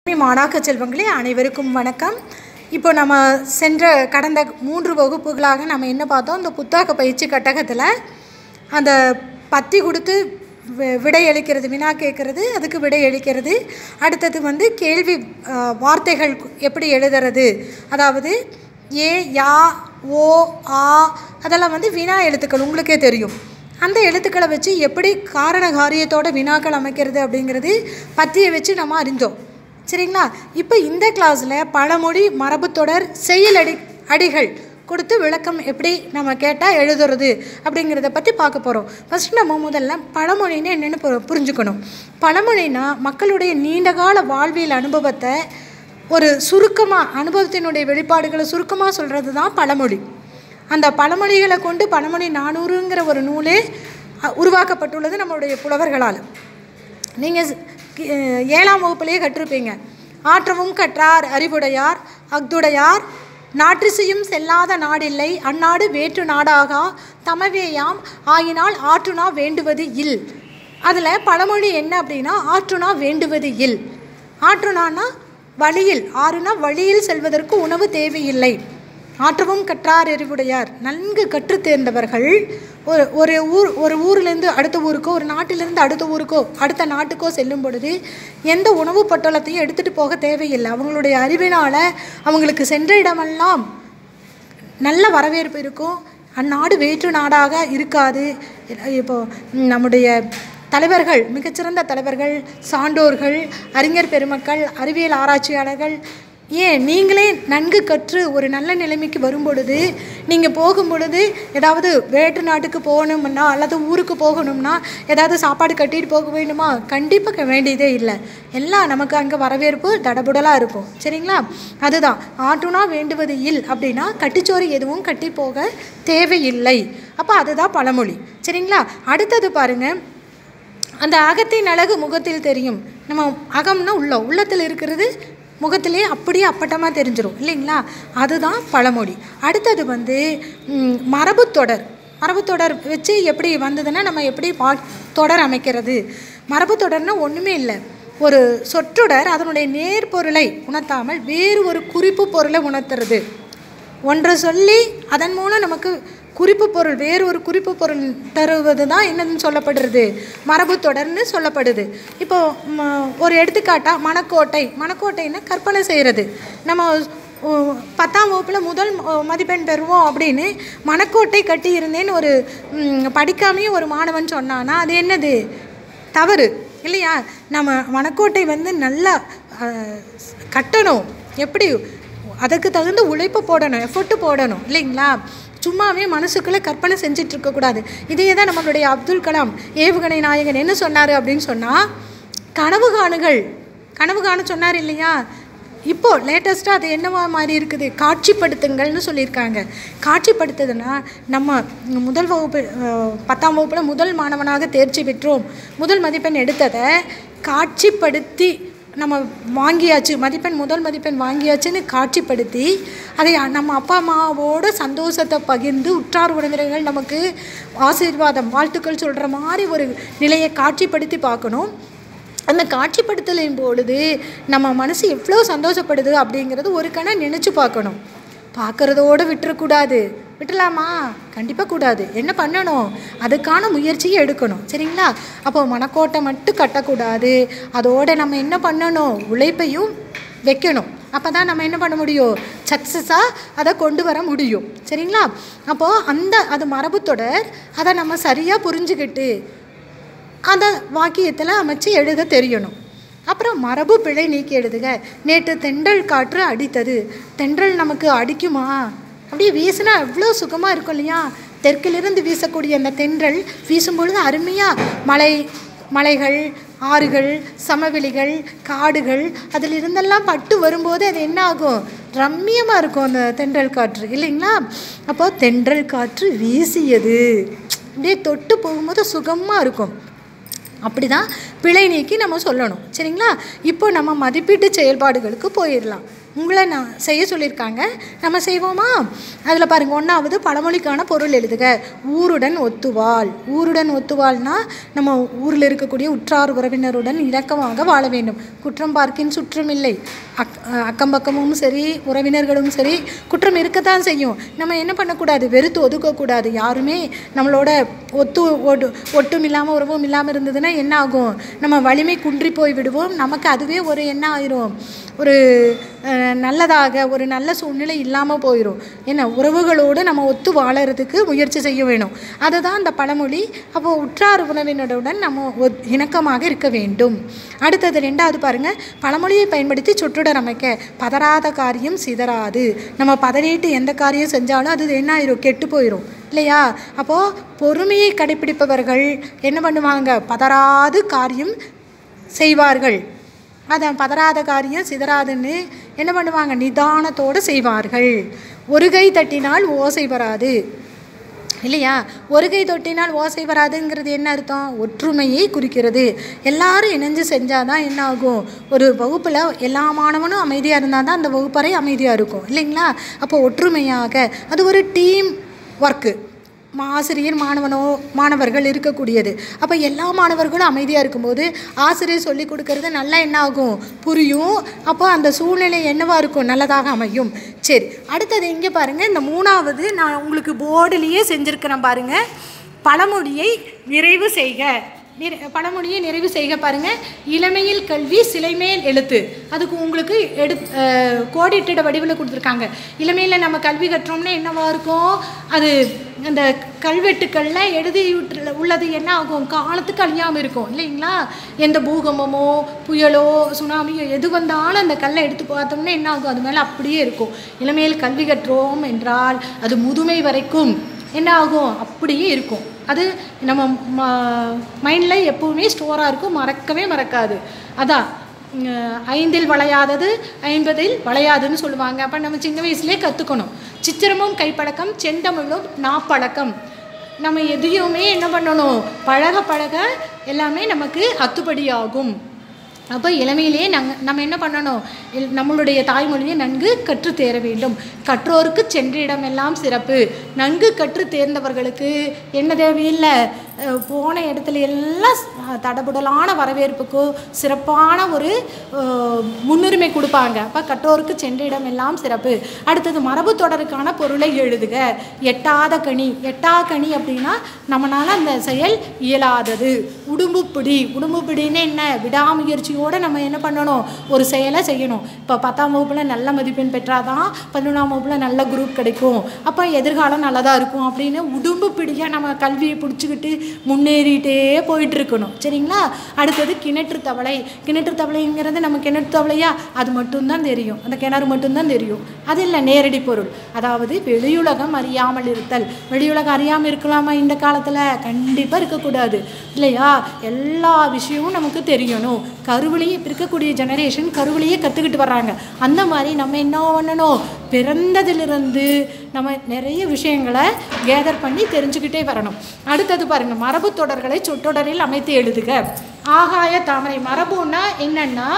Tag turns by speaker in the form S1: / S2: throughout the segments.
S1: மாணாக்க செல்வங்களே அனைவருக்கும் வணக்கம் இப்போ நம்ம சென்ற கடந்த மூன்று வகுப்புகளாக நம்ம என்ன பார்த்தோம் இந்த புத்தக பயிற்சி கட்டகத்தில் அந்த பத்தி கொடுத்து வி- விடை அளிக்கிறது வினா கேட்குறது அதுக்கு விடை அளிக்கிறது அடுத்தது வந்து கேள்வி அஹ், வார்த்தைகள் எப்படி எழுதுறது அதாவது ஏ யா ஓ ஆ அதெல்லாம் வந்து வினா எழுத்துக்கள் உங்களுக்கே தெரியும் அந்த எழுத்துக்களை வச்சு எப்படி காரண காரியத்தோட வினாக்கள் அமைக்கிறது அப்படிங்கிறது பத்தியை வச்சு நம்ம அறிந்தோம் சரிங்களா இப்போ இந்த கிளாஸில் பழமொழி மரபுத்தொடர் செயல் அடி அடிகள் கொடுத்து விளக்கம் எப்படி நம்ம கேட்டால் எழுதுறது அப்படிங்கிறத பற்றி பார்க்க போகிறோம் ஃபஸ்ட் நம்ம முதல்ல பழமொழின்னு என்னென்னு பு- புரிஞ்சுக்கணும் பழமொழினா மக்களுடைய நீண்டகால வாழ்வியல் அனுபவத்தை ஒரு சுருக்கமாக அனுபவத்தினுடைய வெளிப்பாடுகளை சுருக்கமாக சொல்கிறது தான் பழமொழி அந்த பழமொழிகளை கொண்டு பழமொழி நானூறுங்கிற ஒரு நூலே அ, உருவாக்கப்பட்டுள்ளது நம்மளுடைய புலவர்களால் நீங்கள் ஏழாம் வகுப்பிலேயே கற்றிருப்பீங்க ஆற்றவும் கற்றார் அறிவுடையார் அஃதுடையார் நாற்றிசையும் செல்லாத நாடில்லை அந்நாடு வேற்று நாடாகா தமவேயாம் ஆயினால் ஆற்றுனா வேண்டுவது இல் அதில் பழமொழி என்ன அப்படின்னா ஆற்றுனா வேண்டுவது இல் ஆற்றுனான்னா வழியில் ஆறுனா வழியில் செல்வதற்கு உணவு தேவையில்லை ஆற்றவும் கற்றார் அறிவுடையார் நன்கு கற்றுத் தேர்ந்தவர்கள் ஒரு ஒரு ஊர் ஒரு ஊர்லேருந்து அடுத்த ஊருக்கோ ஒரு நாட்டிலிருந்து அடுத்த ஊருக்கோ அடுத்த நாட்டுக்கோ செல்லும் பொழுது எந்த உணவு பொட்டலத்தையும் எடுத்துகிட்டு போக தேவையில்லை அவங்களுடைய அறிவினால் அவங்களுக்கு சென்ற இடமெல்லாம் நல்ல வரவேற்பு இருக்கும் அந்நாடு வேற்று நாடாக இருக்காது இப்போ ம், நம்முடைய தலைவர்கள் மிகச்சிறந்த தலைவர்கள் சான்றோர்கள் அறிஞர் பெருமக்கள் அறிவியல் ஆராய்ச்சியாளர்கள் ஏன் நீங்களே நன்கு கற்று ஒரு நல்ல நிலைமைக்கு வரும் பொழுது நீங்கள் போகும் பொழுது ஏதாவது வேற்று நாட்டுக்கு போகணும்னா அல்லது ஊருக்கு போகணும்னா ஏதாவது சாப்பாடு கட்டிட்டு போக வேண்டுமா கண்டிப்பாக வேண்டியதே இல்லை எல்லாம் நமக்கு அங்கே வரவேற்பு தடபுடலாக இருக்கும் சரிங்களா அதுதான் ஆட்டுனா வேண்டுவது இல் அப்படின்னா கட்டிச்சோறு எதுவும் கட்டி போக தேவையில்லை அப்போ அதுதான் பழமொழி சரிங்களா அடுத்தது பாருங்கள் அந்த அகத்தின் அழகு முகத்தில் தெரியும் நம்ம அகம்னா உள்ளம் உள்ளத்தில் இருக்கிறது முகத்திலே அப்படியே அப்பட்டமாக தெரிஞ்சிரும் இல்லைங்களா அதுதான் பழமொழி அடுத்தது வந்து ம், மரபுத்தொடர் மரபுத்தொடர் வச்சு எப்படி வந்ததுன்னா நம்ம எப்படி வா தொடர் அமைக்கிறது மரபுத்தொடர்னா ஒன்றுமே இல்லை ஒரு சொற்றொடர் அதனுடைய நேர்பொருளை உணர்த்தாமல் வேறு ஒரு குறிப்பு பொருளை உணர்த்துறது ஒன்றை சொல்லி அதன் மூலம் நமக்கு குறிப்பு பொருள் வேறு ஒரு குறிப்பு பொருள் தருவது தான் என்னன்னு சொல்லப்படுறது மரபு தொடர்னு சொல்லப்படுது இப்போ ம, ஒரு எடுத்துக்காட்டாக மணக்கோட்டை மணக்கோட்டைன்னா கற்பனை செய்கிறது நம்ம ஓ, பத்தாம் வகுப்பில் முதல் ம- மதிப்பெண் பெறுவோம் அப்படின்னு மணக்கோட்டை கட்டி இருந்தேன்னு ஒரு ம், படிக்காமையே ஒரு மாணவன் சொன்னானா அது என்னது தவறு இல்லையா நம்ம மணக்கோட்டை வந்து நல்லா அஹ், கட்டணும் எப்படி அதுக்கு தகுந்த உழைப்பு போடணும் எஃபர்ட்டு போடணும் இல்லைங்களா சும்மாவே மனசுக்குள்ளே கற்பனை செஞ்சுட்டு இருக்கக்கூடாது இதையே தான் நம்மளுடைய அப்துல் கலாம் ஏவுகணை நாயகன் என்ன சொன்னார் அப்படின்னு சொன்னால் கனவு காணுகள் கனவு காண சொன்னார் இல்லையா இப்போ லேட்டஸ்ட்டாக அது என்னவா மாதிரி இருக்குது காட்சிப்படுத்துங்கள்னு சொல்லியிருக்காங்க காட்சிப்படுத்துதுன்னா நம்ம முதல் வகுப்பு அஹ், பத்தாம் வகுப்பில் முதல் மாணவனாக தேர்ச்சி பெற்றோம் முதல் மதிப்பெண் எடுத்ததை காட்சிப்படுத்தி நம்ம வாங்கியாச்சு மதிப்பெண் முதல் மதிப்பெண் வாங்கியாச்சுன்னு காட்சிப்படுத்தி அதை நம்ம அப்பா அம்மாவோட சந்தோஷத்தை பகிர்ந்து உற்றார் உறவினர்கள் நமக்கு ஆசீர்வாதம் வாழ்த்துக்கள் சொல்கிற மாதிரி ஒரு நிலையை காட்சிப்படுத்தி பார்க்கணும் அந்த காட்சிப்படுத்தலின் பொழுது நம்ம மனசு எவ்வளோ சந்தோஷப்படுது அப்படிங்கிறது ஒரு கணம் நினச்சி பார்க்கணும் பார்க்குறதோடு விட்டுறக்கூடாது விட்டுலாமா கண்டிப்பாக கூடாது என்ன பண்ணணும் அதுக்கான முயற்சியை எடுக்கணும் சரிங்களா அப்போ மனக்கோட்டை மட்டும் கட்டக்கூடாது அதோட நம்ம என்ன பண்ணணும் உழைப்பையும் வைக்கணும் அப்போ தான் நம்ம என்ன பண்ண முடியும் சக்ஸஸாக அதை கொண்டு வர முடியும் சரிங்களா அப்போது அந்த அது மரபுத்தொடர் அதை நம்ம சரியாக புரிஞ்சுக்கிட்டு அந்த வாக்கியத்தில் அமைச்சு எழுத தெரியணும் அப்புறம் மரபு பிழை நீக்கி எழுதுக நேற்று தென்றல் காற்று அடித்தது தென்றல் நமக்கு அடிக்குமா அப்படியே வீசினா எவ்வளோ சுகமாக இருக்கும் இல்லையா தெற்கிலிருந்து வீசக்கூடிய அந்த தென்றல் வீசும்பொழுது அருமையாக மலை மலைகள் ஆறுகள் சமவெளிகள் காடுகள் அதில் இருந்தெல்லாம் பட்டு வரும்போது அது என்ன ஆகும் ரம்மியமாக இருக்கும் அந்த தென்றல் காற்று இல்லைங்களா அப்போ தென்றல் காற்று வீசியது அப்படியே தொட்டு போகும்போது சுகமாக இருக்கும் அப்படி தான் பிழை நீக்கி நம்ம சொல்லணும் சரிங்களா இப்போ நம்ம மதிப்பீட்டு செயல்பாடுகளுக்கு போயிடலாம் உங்களை நான் செய்ய சொல்லியிருக்காங்க நம்ம செய்வோமா அதில் பாருங்கள் ஒன்றாவது பழமொழிக்கான பொருள் எழுதுக ஊருடன் ஒத்துவாள் ஊருடன் ஒத்துவாள்னா நம்ம ஊரில் இருக்கக்கூடிய உற்றார் உறவினருடன் இணக்கமாக வாழ வேண்டும் குற்றம் பார்க்கின் சுற்றம் இல்லை அக் அக்கம் பக்கமும் சரி உறவினர்களும் சரி குற்றம் இருக்கத்தான் செய்யும் நம்ம என்ன பண்ணக்கூடாது வெறுத்து ஒதுக்கக்கூடாது யாருமே நம்மளோட ஒத்து ஒட்டு ஒட்டும் இல்லாமல் உறவும் இல்லாமல் இருந்ததுன்னா என்ன ஆகும் நம்ம வலிமை குன்றி போய் விடுவோம் நமக்கு அதுவே ஒரு என்ன ஆயிரும் ஒரு அஹ், நல்லதாக ஒரு நல்ல சூழ்நிலை இல்லாமல் போயிடும் என்ன உறவுகளோடு நம்ம ஒத்து வாழறதுக்கு முயற்சி செய்ய வேணும் அதுதான் அந்த பழமொழி அப்போ உற்றார் உறவினருடன் நம்ம ஒத்- இணக்கமாக இருக்க வேண்டும் அடுத்தது ரெண்டாவது பாருங்க பழமொழியை பயன்படுத்தி சொற்றொடர் அமைக்க பதறாத காரியம் சிதறாது நம்ம பதறிட்டு எந்த காரியம் செஞ்சாலும் அது என்ன ஆயிரும் கெட்டு போயிடும் இல்லையா அப்போது பொறுமையை கடைப்பிடிப்பவர்கள் என்ன பண்ணுவாங்க பதறாது காரியம் செய்வார்கள் அதான் பதறாத காரியம் சிதறாதுன்னு என்ன பண்ணுவாங்க நிதானத்தோடு செய்வார்கள் ஒரு கை தட்டினால் ஓசை வராது இல்லையா ஒரு கை தொட்டினால் ஓசை வராதுங்கிறது என்ன அர்த்தம் ஒற்றுமையை குறிக்கிறது எல்லாரும் இணைஞ்சு செஞ்சால் தான் என்ன ஆகும் ஒரு வகுப்பில் எல்லா மாணவனும் அமைதியாக இருந்தால் தான் அந்த வகுப்பறை அமைதியாக இருக்கும் இல்லைங்களா அப்போ ஒற்றுமையாக அது ஒரு டீம் ஒர்க்கு மா- ஆசிரியர் மாணவனோ மாணவர்கள் இருக்கக்கூடியது அப்போ எல்லா மாணவர்களும் அமைதியாக இருக்கும்போது ஆசிரியர் சொல்லி கொடுக்கறது நல்லா என்ன ஆகும் புரியும் அப்போ அந்த சூழ்நிலை என்னவா இருக்கும் நல்லதாக அமையும் சரி அடுத்தது இங்கே பாருங்கள் இந்த மூணாவது நான் உங்களுக்கு போர்டுலேயே செஞ்சுருக்கிறேன் பாருங்கள் பழமொழியை நிறைவு செய்க நிறை பழமொழியை நிறைவு செய்க பாருங்க இளமையில் கல்வி சிலைமேல் எழுத்து அதுக்கு உங்களுக்கு எடு அஹ், கோடிட்டிட வடிவில் கொடுத்துருக்காங்க இளமையில் நம்ம கல்வி கற்றோம்னா என்னவா இருக்கும் அது அந்த கல்வெட்டுக்களில் எழுதி விட்டு- உள்ளது என்ன ஆகும் காலத்துக்கு அழியாமல் இருக்கும் இல்லைங்களா எந்த பூகம்பமோ புயலோ சுனாமியோ எது வந்தாலும் அந்த கல்லை எடுத்து பார்த்தோம்னா என்ன ஆகும் அது மேலே அப்படியே இருக்கும் இளமையில் கல்வி கற்றோம் என்றால் அது முதுமை வரைக்கும் என்ன ஆகும் அப்படியே இருக்கும் அது நம்ம மைண்டில் எப்போவுமே ஸ்டோராக இருக்கும் மறக்கவே மறக்காது அதான் உம், ஐந்தில் வளையாதது ஐம்பதில் வளையாதுன்னு சொல்லுவாங்க அப்போ நம்ம சின்ன வயசுலேயே கற்றுக்கணும் சித்திரமும் கைப்பழக்கம் செந்தமிழும் நாப்பழக்கம் நம்ம எதையுமே என்ன பண்ணணும் பழக பழக எல்லாமே நமக்கு அத்துப்படியாகும் அப்போ இளமையிலேயே நாங்கள் நம்ம என்ன பண்ணணும் இல்- நம்மளுடைய தாய்மொழியை நன்கு கற்று தேர வேண்டும் கற்றோருக்கு சென்ற இடமெல்லாம் சிறப்பு நன்கு கற்று தேர்ந்தவர்களுக்கு என்ன தேவையில்லை அஹ், போன இடத்துல எல்லாம் ஸ்- அஹ், தடபுடலான வரவேற்புக்கோ சிறப்பான ஒரு அஹ், முன்னுரிமை கொடுப்பாங்க அப்போ கற்றோருக்கு சென்ற இடமெல்லாம் சிறப்பு அடுத்தது மரபு தொடருக்கான பொருளை எழுதுக எட்டாத கனி எட்டா கனி அப்படின்னா நம்மளால அந்த செயல் இயலாதது உடும்பு பிடி உடும்பு பிடின்னு என்ன விடாமுயற்சியோடு நம்ம என்ன பண்ணணும் ஒரு செயலை செய்யணும் இப்போ பத்தாம் வகுப்பில் நல்ல மதிப்பெண் பெற்றாதான் பதினொன்றாம் வகுப்பில் நல்ல குரூப் கிடைக்கும் அப்போ எதிர்காலம் நல்லதாக இருக்கும் அப்படின்னு உடும்பு பிடியாக நம்ம கல்வியை பிடிச்சிக்கிட்டு முன்னேறிட்டே போயிட்டு இருக்கணும் சரிங்களா அடுத்தது கிணற்று தவளை கிணற்று தவளைங்கிறது நம்ம கிணற்று தவளையா அது மட்டும்தான் தெரியும் அந்த கிணறு மட்டும்தான் தெரியும் அது இல்லை நேரடி பொருள் அதாவது வெளியுலகம் அறியாமல் இருத்தல் வெளியுலகம் அறியாமல் இருக்கலாமா இந்த காலத்தில் கண்டிப்பாக இருக்கக்கூடாது இல்லையா எல்லா விஷயமும் நமக்கு தெரியணும் கருவிலேயே இப்போ இருக்கக்கூடிய ஜெனரேஷன் கருவிலேயே கற்றுக்கிட்டு வர்றாங்க அந்த மாதிரி நம்ம என்ன பண்ணணும் பிறந்ததிலிருந்து நம்ம நிறைய விஷயங்களை கேதர் பண்ணி தெரிஞ்சுக்கிட்டே வரணும் அடுத்தது பாருங்கள் மரபு தொடர்களை சொற்றொடரில் அமைத்து எழுதுக ஆகாய தாமரை மரபுன்னா என்னன்னா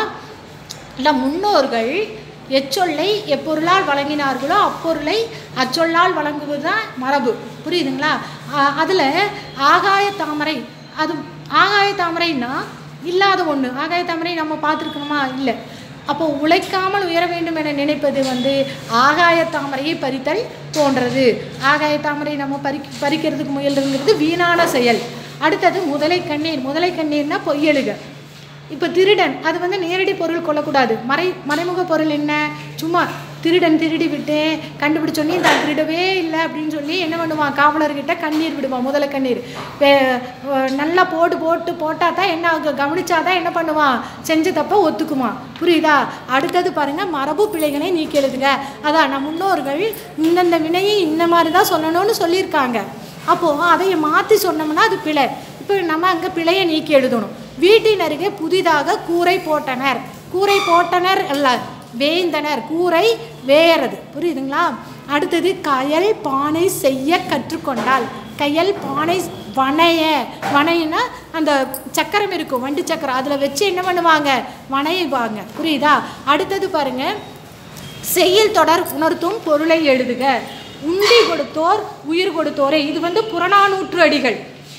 S1: இல்லை முன்னோர்கள் எச்சொல்லை எப்பொருளால் வழங்கினார்களோ அப்பொருளை அச்சொல்லால் வழங்குவது தான் மரபு புரியுதுங்களா அதில் ஆகாய தாமரை அது ஆகாய தாமரைன்னா இல்லாத ஒன்று ஆகாய தாமரை நம்ம பார்த்துருக்கணுமா இல்லை அப்போ உழைக்காமல் உயர வேண்டும் என நினைப்பது வந்து ஆகாய தாமரையை பறித்தல் போன்றது ஆகாய தாமரை நம்ம பறி பறிக்கிறதுக்கு முயல்றதுங்கிறது வீணான செயல் அடுத்தது முதலை கண்ணீர் முதலை கண்ணீர்னா பொய்யெழுக இப்போ திருடன் அது வந்து நேரடி பொருள் கொள்ளக்கூடாது மறை மறைமுக பொருள் என்ன சும்மா திருடன் திருடி விட்டேன் கண்டுபிடிச்சோன்னே தான் திருடவே இல்லை அப்படின்னு சொல்லி என்ன பண்ணுவான் காவலர்கிட்ட கண்ணீர் விடுவான் முதல்ல கண்ணீர் வே- அஹ் நல்லா போட்டு போட்டு போட்டால் தான் என்ன ஆகும் கவனிச்சாதான் என்ன பண்ணுவான் செஞ்ச தப்ப ஒத்துக்குவான் புரியுதா அடுத்தது பாருங்க மரபு பிழைகளை நீக்கி எழுதுக அதான் நம் முன்னோர்கள் இந்தந்த வினையை இந்த மாதிரி தான் சொல்லணும்னு சொல்லியிருக்காங்க அப்போது அதை மாற்றி சொன்னோம்னா அது பிழை இப்போ நம்ம அங்கே பிழையை நீக்கி எழுதணும் வீட்டின் அருகே புதிதாக கூரை போட்டனர் கூரை போட்டனர் அல்ல வேய்ந்தனர் கூரை வேயறது புரியுதுங்களா அடுத்தது கயல் பானை செய்ய கற்றுக்கொண்டால் கயல் பானை வனைய வனையன்னா அந்த சக்கரம் இருக்கும் வண்டி சக்கரம் அதில் வச்சு என்ன பண்ணுவாங்க வனையுவாங்க புரியுதா அடுத்தது பாருங்க செய்யில் தொடர் உணர்த்தும் பொருளை எழுதுக உண்டி கொடுத்தோர் உயிர் கொடுத்தோரே இது வந்து புறநானூற்று அடிகள்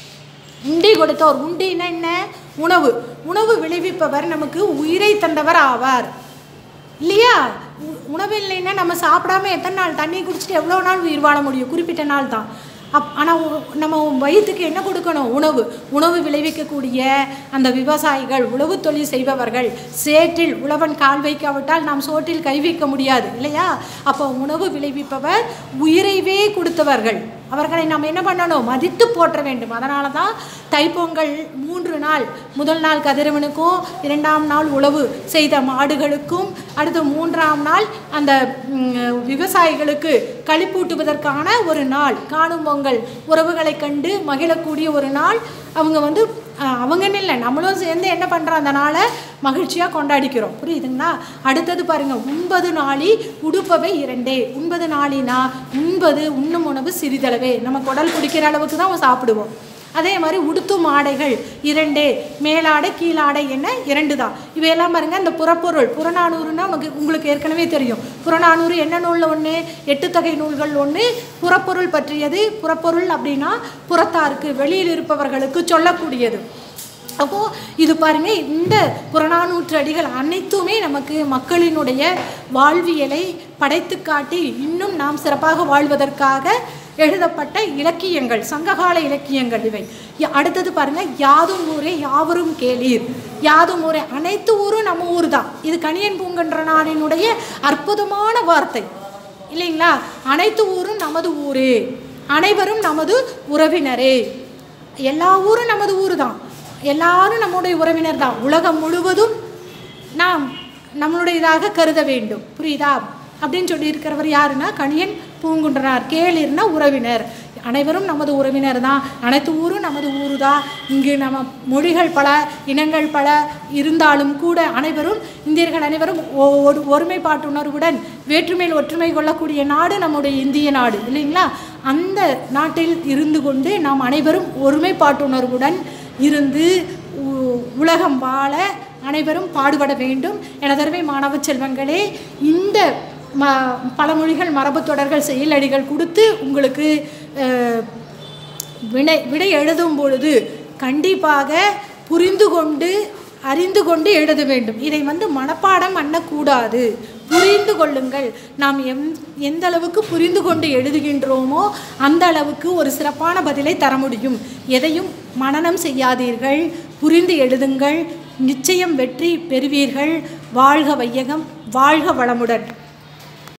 S1: உண்டி கொடுத்தோர் உண்டின்னா என்ன உணவு உணவு விளைவிப்பவர் நமக்கு உயிரை தந்தவர் ஆவார் இல்லையா உ- உணவு இல்லைன்னா நம்ம சாப்பிடாம எத்தனை நாள் தண்ணி குடிச்சிட்டு எவ்வளோ நாள் உயிர் வாழ முடியும் குறிப்பிட்ட நாள் தான் அப் ஆனால் நம்ம வயிற்றுக்கு என்ன கொடுக்கணும் உணவு உணவு விளைவிக்கக்கூடிய அந்த விவசாயிகள் உழவு தொழில் செய்பவர்கள் சேற்றில் உழவன் கால் வைக்காவிட்டால் நாம் சோற்றில் கை வைக்க முடியாது இல்லையா அப்போ உணவு விளைவிப்பவர் உயிரைவே கொடுத்தவர்கள் அவர்களை நாம் என்ன பண்ணணும் மதித்து போற்ற வேண்டும் அதனால தான் தைப்பொங்கல் மூன்று நாள் முதல் நாள் கதிரவனுக்கும் இரண்டாம் நாள் உழவு செய்த மாடுகளுக்கும் அடுத்து மூன்றாம் நாள் அந்த ம், விவசாயிகளுக்கு களிப்பூட்டுவதற்கான ஒரு நாள் காணும் பொங்கல் உறவுகளை கண்டு மகிழக்கூடிய ஒரு நாள் அவங்க வந்து அஹ், அவங்கன்னு இல்லை நம்மளும் சேர்ந்து என்ன பண்ணுறோம் அந்த நாளை மகிழ்ச்சியாக கொண்டாடிக்கிறோம் புரியுதுங்களா அடுத்தது பாருங்க உண்பது நாளி உடுப்பவை இரண்டே உண்பது நாளினா உண்பது உண்ணும் உணவு சிறிதளவே நம்ம குடல் குடிக்கிற அளவுக்கு தான் சாப்பிடுவோம் அதே மாதிரி உடுத்தும் ஆடைகள் இரண்டே மேலாடை கீழாடை என்ன இரண்டு தான் இவையெல்லாம் பாருங்க இந்த புறப்பொருள் புறநானூறுனா நமக்கு உங்களுக்கு ஏற்கனவே தெரியும் புறநானூறு என்ன நூலில் ஒன்று எட்டு தொகை நூல்கள் ஒன்று புறப்பொருள் பற்றியது புறப்பொருள் அப்படின்னா புறத்தாருக்கு வெளியில் இருப்பவர்களுக்கு சொல்லக்கூடியது அப்போது இது பாருங்க இந்த புறநானூற்று அடிகள் அனைத்துமே நமக்கு மக்களினுடைய வாழ்வியலை படைத்து காட்டி இன்னும் நாம் சிறப்பாக வாழ்வதற்காக எழுதப்பட்ட இலக்கியங்கள் சங்ககால இலக்கியங்கள் இவை ய- அடுத்தது பாருங்க யாதும் ஊரே யாவரும் கேளீர் யாதும் ஊரே அனைத்து ஊரும் நம்ம ஊர் தான் இது கணியன் பூங்கன்றனாரினுடைய அற்புதமான வார்த்தை இல்லைங்களா அனைத்து ஊரும் நமது ஊரே அனைவரும் நமது உறவினரே எல்லா ஊரும் நமது ஊர் தான் எல்லாரும் நம்முடைய உறவினர் தான் உலகம் முழுவதும் நாம் நம்மளுடையதாக கருத வேண்டும் புரியுதா அப்படின்னு சொல்லியிருக்கிறவர் யாருன்னா கணியன் பூங்குன்றனார் கேளிர்னா உறவினர் அனைவரும் நமது உறவினர் தான் அனைத்து ஊரும் நமது ஊரு தான் இங்கு நம்ம மொழிகள் பல இனங்கள் பல இருந்தாலும் கூட அனைவரும் இந்தியர்கள் அனைவரும் ஒ- ஒரு ஒருமைப்பாட்டுணர்வுடன் வேற்றுமையில் ஒற்றுமை கொள்ளக்கூடிய நாடு நம்முடைய இந்திய நாடு இல்லைங்களா அந்த நாட்டில் இருந்து கொண்டு நாம் அனைவரும் ஒருமைப்பாட்டுணர்வுடன் இருந்து உ- உலகம் வாழ அனைவரும் பாடுபட வேண்டும் எனதருமை மாணவ செல்வங்களே இந்த ம பழமொழிகள் மரபுத் தொடர்கள் செயலடிகள் கொடுத்து உங்களுக்கு அஹ், வினை விடை எழுதும் பொழுது கண்டிப்பாக புரிந்து கொண்டு அறிந்து கொண்டு எழுத வேண்டும் இதை வந்து மனப்பாடம் பண்ணக்கூடாது புரிந்து கொள்ளுங்கள் நாம் எம் எந்த அளவுக்கு புரிந்து கொண்டு எழுதுகின்றோமோ அந்த அளவுக்கு ஒரு சிறப்பான பதிலை தர முடியும் எதையும் மனனம் செய்யாதீர்கள் புரிந்து எழுதுங்கள் நிச்சயம் வெற்றி பெறுவீர்கள் வாழ்க வையகம் வாழ்க வளமுடன்